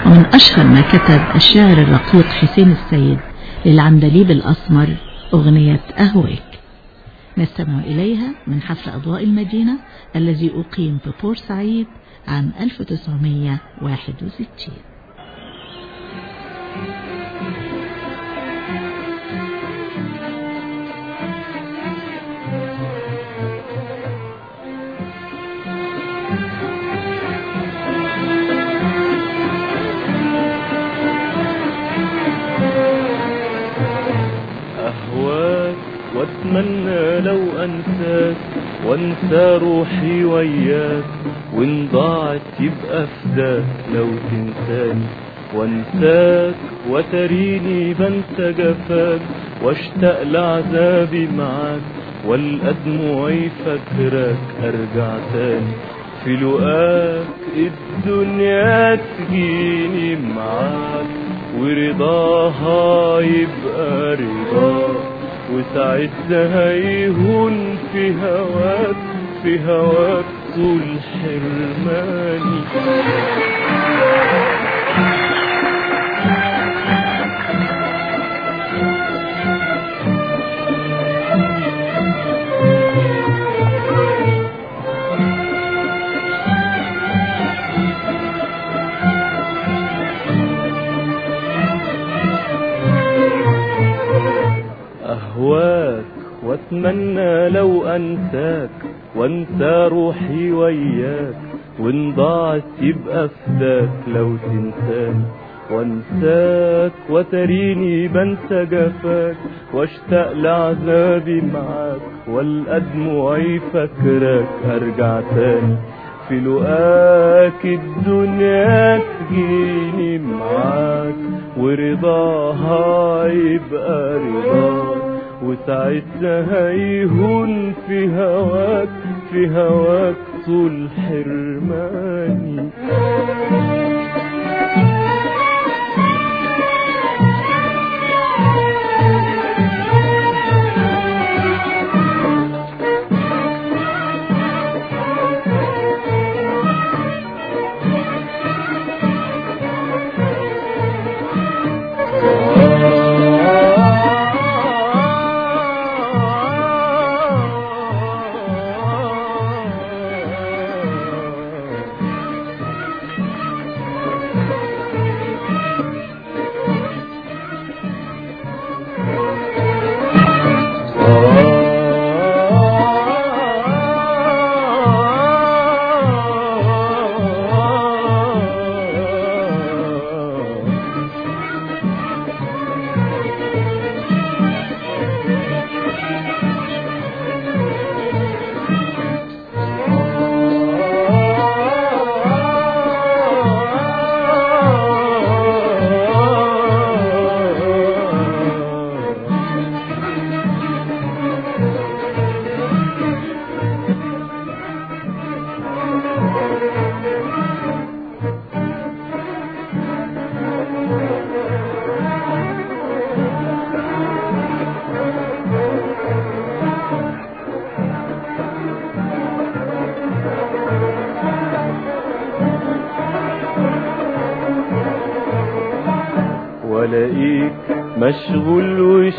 ومن أشهر ما كتب الشاعر الرقيق حسين السيد للعندليب الأسمر أغنية أهويك نستمع إليها من حفل أضواء المدينة الذي أقيم في بورسعيد عام 1961 أهواك واتمنى لو أنساك وانسى روحي وياك وان ضاعت يبقى فداك لو تنساني وانساك وتريني بنسى جفاك واشتاق لعذابي معاك والقى دموعي فاكراك ارجع تاني في لقاك الدنيا تجيني معاك ورضاها يبقى رضاك وساعتها يهون في هواك في هواك طول حرماني أهواك واتمنى لو أنساك وانسى روحي وياك وان ضاعت يبقى فداك لو تنساني وانساك وتريني بنسى جفاك واشتاق لعذابي معاك والقى دموعي فاكراك ارجع تاني في لقاك الدنيا تجيني معاك ورضاها يبقى رضاك وساعتها يهون في هواك في هواك طول حرماني والاقيك مشغول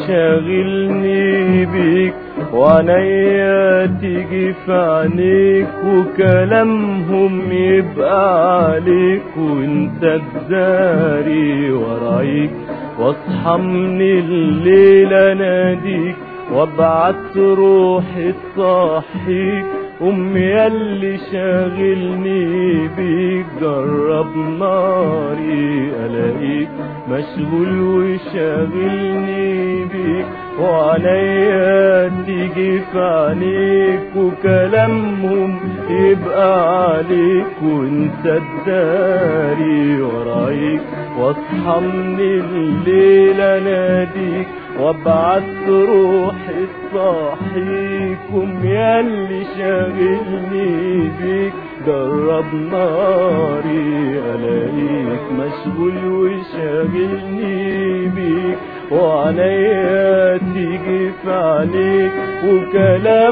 وشاغلني بيك وعنيا تيجي في عينيك وكلامهم يبقى عليك وانت تداري ورايك واصحى من الليل اناديك وابعت روحي تصحيك امي ياللي شاغلني بيك جرب ناري الاقيك مشغول وشاغلني بيك وعليا تيجي في عينيك وكلامهم يبقى عليك وانت تداري ورايك واصحى من الليل اناديك وابعت روحي تصحيكم ياللي شاغلني بيك جرب ناري الاقيك مشغول وشاغلني بيك وعليا تيجي في عليك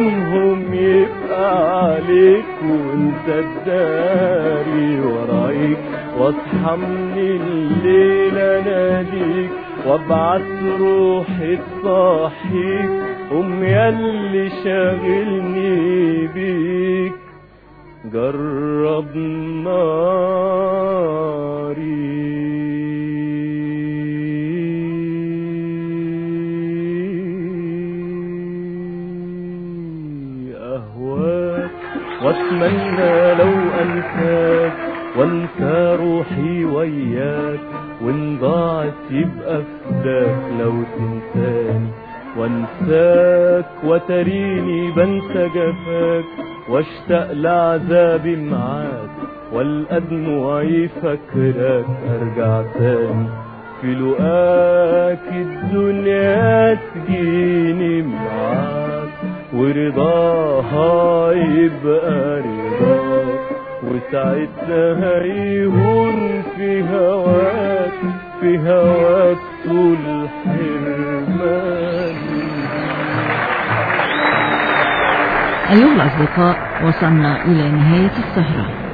وكلامهم يبقى عليك وانت تداري ورايك بيك واصحى من الليل اناديك وابعت روحي تصحيك قوم ياللي شاغلني بيك جرب ناري أهواك واتمنى لو أنساك وانسى روحي وياك وان ضاعت يبقى فداك لو تنساني وانساك وتريني بنسى جفاك واشتاق لعذابي معاك والقى دموعي فاكراك ارجع تاني في لقاك الدنيا تجيني معاك ورضاها يبقى رضاك وساعتها هيهون في هواك في هواك طول حرماني أيها الأصدقاء وصلنا إلى نهاية السهرة